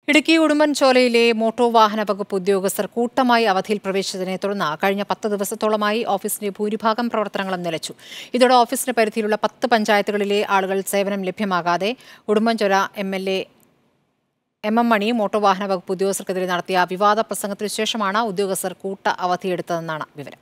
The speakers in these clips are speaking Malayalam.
ഇടുക്കി ഉടുമ്പൻചോലയിലെ മോട്ടോർ വാഹന വകുപ്പ് ഉദ്യോഗസ്ഥർ കൂട്ടമായി അവധിയിൽ പ്രവേശിച്ചതിനെ തുടർന്ന് കഴിഞ്ഞ പത്ത് ദിവസത്തോളമായി ഓഫീസിന്റെ ഭൂരിഭാഗം പ്രവർത്തനങ്ങളും നിലച്ചു ഇതോടെ ഓഫീസിന്റെ പരിധിയിലുള്ള പത്ത് പഞ്ചായത്തുകളിലെ ആളുകൾ സേവനം ലഭ്യമാകാതെ Udumbanchola M L A M എം മണി മോട്ടോർ വാഹന വകുപ്പ് ഉദ്യോഗസ്ഥർക്കെതിരെ നടത്തിയ വിവാദ പ്രസംഗത്തിനു ശേഷമാണ് ഉദ്യോഗസ്ഥർ കൂട്ട അവധിയെടുത്തതെന്നാണ് വിവരം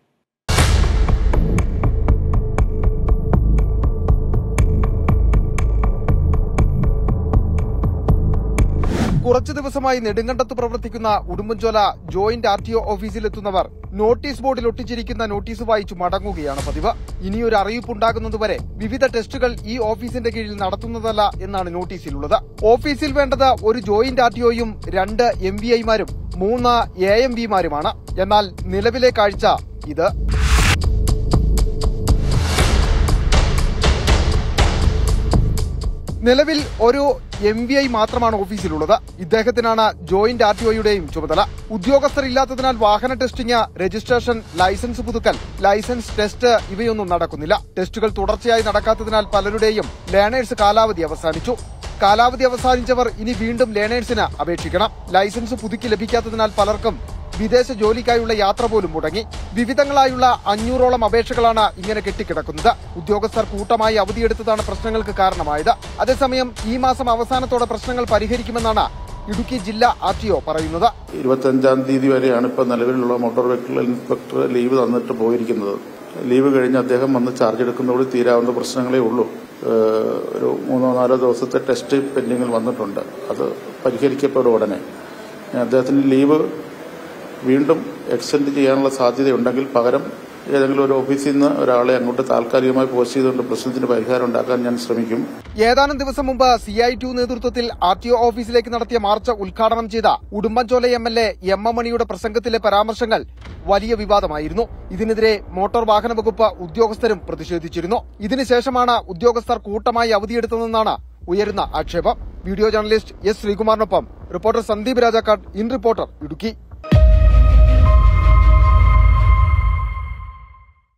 കുറച്ചു ദിവസമായി നെടുങ്കണ്ടത്ത് പ്രവർത്തിക്കുന്ന Udumbanchola joint R T O ഓഫീസിലെത്തുന്നവർ നോട്ടീസ് ബോർഡിൽ ഒട്ടിച്ചിരിക്കുന്ന നോട്ടീസ് വായിച്ചു മടങ്ങുകയാണ് പതിവ് ഇനിയൊരു അറിയിപ്പുണ്ടാകുന്നതുവരെ വിവിധ ടെസ്റ്റുകൾ ഈ ഓഫീസിന്റെ കീഴിൽ നടത്തുന്നതല്ല എന്നാണ് നോട്ടീസിലുള്ളത് ഓഫീസിൽ വേണ്ടത് ഒരു ജോയിന്റ് ആർ ടി ഒയും രണ്ട് എം വി ഐമാരും മൂന്ന് എ എം വിമാരുമാണ് എന്നാൽ നിലവിലെ കാഴ്ച ഇത് നിലവിൽ ഒരു എം വി ഐ മാത്രമാണ് ഓഫീസിലുള്ളത് ഇദ്ദേഹത്തിനാണ് ജോയിന്റ് ആർ ടി ഒയുടെയും ചുമതല ഉദ്യോഗസ്ഥരില്ലാത്തതിനാൽ വാഹന ടെസ്റ്റിംഗ് രജിസ്ട്രേഷൻ ലൈസൻസ് പുതുക്കൽ ലൈസൻസ് ടെസ്റ്റ് ഇവയൊന്നും നടക്കുന്നില്ല ടെസ്റ്റുകൾ തുടർച്ചയായി നടക്കാത്തതിനാൽ പലരുടെയും ലേണേഴ്സ് കാലാവധി അവസാനിച്ചു കാലാവധി അവസാനിച്ചവർ ഇനി വീണ്ടും ലേണേഴ്സിന് അപേക്ഷിക്കണം ലൈസൻസ് പുതുക്കി ലഭിക്കാത്തതിനാൽ പലർക്കും വിദേശ ജോലിക്കായുള്ള യാത്ര പോലും മുടങ്ങി വിവിധങ്ങളായുള്ള അഞ്ഞൂറോളം അപേക്ഷകളാണ് ഇങ്ങനെ കെട്ടിക്കിടക്കുന്നത് ഉദ്യോഗസ്ഥർ കൂട്ടമായി അവധിയെടുത്തതാണ് പ്രശ്നങ്ങൾക്ക് കാരണമായത് അതേസമയം ഈ മാസം അവസാനത്തോടെ പ്രശ്നങ്ങൾ പരിഹരിക്കുമെന്നാണ് ഇടുക്കി ജില്ലാ ആർ ടി ഒ പറയുന്നത് ഇരുപത്തഞ്ചാം തീയതി വരെയാണ് ഇപ്പോൾ നിലവിലുള്ള മോട്ടോർ വെഹിക്കിൾ ഇൻസ്പെക്ടർ ലീവ് തന്നിട്ട് പോയിരിക്കുന്നത് ലീവ് കഴിഞ്ഞ് അദ്ദേഹം വന്ന് ചാർജ് എടുക്കുന്നതോടെ തീരാവുന്ന പ്രശ്നങ്ങളേ ഉള്ളൂ ഏഹ് ഒരു മൂന്നോ നാലോ ദിവസത്തെ ടെസ്റ്റ് പെൻഡിങ്ങിൽ വന്നിട്ടുണ്ട് അത് പരിഹരിക്കപ്പെടും ഉടനെ ഇനി അദ്ദേഹത്തിന് ലീവ് വീണ്ടും എക്സ്റ്റെൻഡ് ചെയ്യാനുള്ള സാധ്യതയുണ്ടെങ്കിൽ പകരം ഏതെങ്കിലും ഒരു ഓഫീസിൽ നിന്ന് ഒരാളെ അങ്ങോട്ട് താൽക്കാലികമായി പോസ്റ്റ് ചെയ്തുകൊണ്ട് പ്രശ്നത്തിന് പരിഹാരം ഉണ്ടാക്കാൻ ഞാൻ ശ്രമിക്കും ഏതാനും ദിവസം മുമ്പ് സി ഐ ടു നേതൃത്വത്തിൽ ആർ ടി ഒ ഓഫീസിലേക്ക് നടത്തിയ മാർച്ച് ഉദ്ഘാടനം ചെയ്ത Udumbanchola M L A M M മണിയുടെ പ്രസംഗത്തിലെ പരാമർശങ്ങൾ വലിയ വിവാദമായിരുന്നു ഇതിനെതിരെ മോട്ടോർ വാഹന വകുപ്പ് ഉദ്യോഗസ്ഥരും പ്രതിഷേധിച്ചിരുന്നു ഇതിനുശേഷമാണ് ഉദ്യോഗസ്ഥർ കൂട്ടമായി അവധിയെടുത്തതെന്നാണ് ഉയരുന്ന ആക്ഷേപം വീഡിയോ ജേർണലിസ്റ്റ് എസ് ശ്രീകുമാറിനൊപ്പം reporter Sandeep Rajakkad in reporter Idukki